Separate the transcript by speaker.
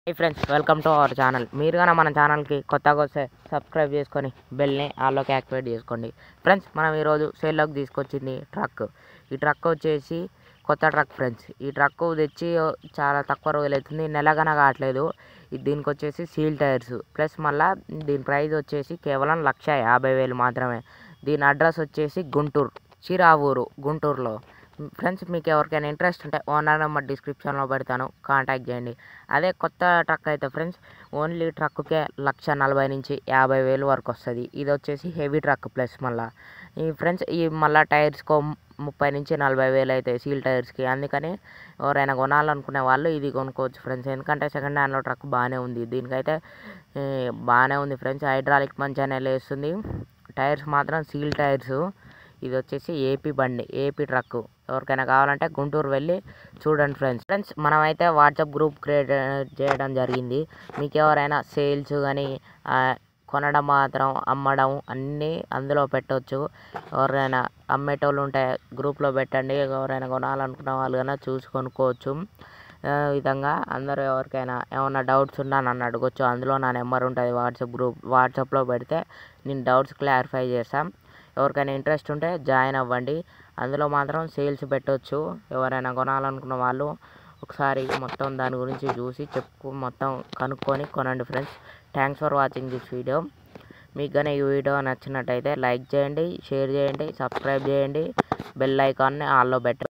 Speaker 1: high friends welcome to our channel మీరు కానీ మన ఛానల్కి కొత్తగా వస్తే సబ్స్క్రైబ్ చేసుకొని బెల్ని ఆల్లోకి యాక్టివేట్ చేసుకోండి ఫ్రెండ్స్ మనం ఈరోజు సేల్లోకి తీసుకొచ్చింది ట్రక్ ఈ ట్రక్ వచ్చేసి కొత్త ట్రక్ ఫ్రెండ్స్ ఈ ట్రక్ తెచ్చి చాలా తక్కువ రోజులు అవుతుంది నెలగన కావట్లేదు ఇది దీనికి వచ్చేసి సీల్ టైర్స్ ప్లస్ మళ్ళా దీని ప్రైస్ వచ్చేసి కేవలం లక్ష యాభై వేలు మాత్రమే దీని అడ్రస్ వచ్చేసి గుంటూరు చిరావూరు గుంటూరులో ఫ్రెండ్స్ మీకు ఎవరికైనా ఇంట్రెస్ట్ ఉంటే ఓనర్ నెంబర్ డిస్క్రిప్షన్లో పెడతాను కాంటాక్ట్ చేయండి అదే కొత్త ట్రక్ అయితే ఫ్రెండ్స్ ఓన్లీ ట్రక్కే లక్ష నలభై నుంచి యాభై వేలు వరకు వస్తుంది ఇది వచ్చేసి హెవీ ట్రక్ ప్లస్ మళ్ళా ఈ ఫ్రెండ్స్ ఈ మళ్ళీ టైర్స్కో ముప్పై నుంచి నలభై వేలు అవుతాయి సీల్ టైర్స్కి అందుకని ఎవరైనా కొనాలనుకునే వాళ్ళు ఇది కొనుక్కోవచ్చు ఫ్రెండ్స్ ఎందుకంటే సెకండ్ హ్యాండ్లో ట్రక్ బాగానే ఉంది దీనికైతే ఏ, బాగానే ఉంది ఫ్రెండ్స్ హైడ్రాలిక్ మంచిగానే లేస్తుంది టైర్స్ మాత్రం సీల్ టైర్స్ ఇది వచ్చేసి ఏపీ బండి ఏపీ ట్రక్ ఎవరికైనా కావాలంటే గుంటూరు వెళ్ళి చూడండి ఫ్రెండ్స్ ఫ్రెండ్స్ మనమైతే వాట్సాప్ గ్రూప్ క్రియేట్ చేయడం జరిగింది మీకు ఎవరైనా సేల్స్ కానీ కొనడం మాత్రం అమ్మడం అన్నీ అందులో పెట్టవచ్చు ఎవరైనా అమ్మేటోళ్ళు ఉంటే గ్రూప్లో పెట్టండి ఎవరైనా కొనాలనుకున్న వాళ్ళు కన్నా చూసి కొనుక్కోవచ్చు ఆ విధంగా అందరూ ఎవరికైనా ఏమైనా డౌట్స్ ఉన్నా నన్ను అడగొచ్చు అందులో నా నెంబర్ ఉంటుంది వాట్సాప్ గ్రూప్ వాట్సాప్లో పెడితే నేను డౌట్స్ క్లారిఫై చేస్తాం ఎవరికైనా ఇంట్రెస్ట్ ఉంటే జాయిన్ అవ్వండి అందులో మాత్రం సేల్స్ పెట్టవచ్చు ఎవరైనా కొనాలనుకున్న వాళ్ళు ఒకసారి మొత్తం దాని గురించి చూసి చెప్పు మొత్తం కనుక్కొని కొనండి friends thanks for watching this video మీకు కానీ ఈ వీడియో నచ్చినట్టయితే లైక్ చేయండి షేర్ చేయండి సబ్స్క్రైబ్ చేయండి బెల్ ఐకాన్ని ఆల్లో పెట్టండి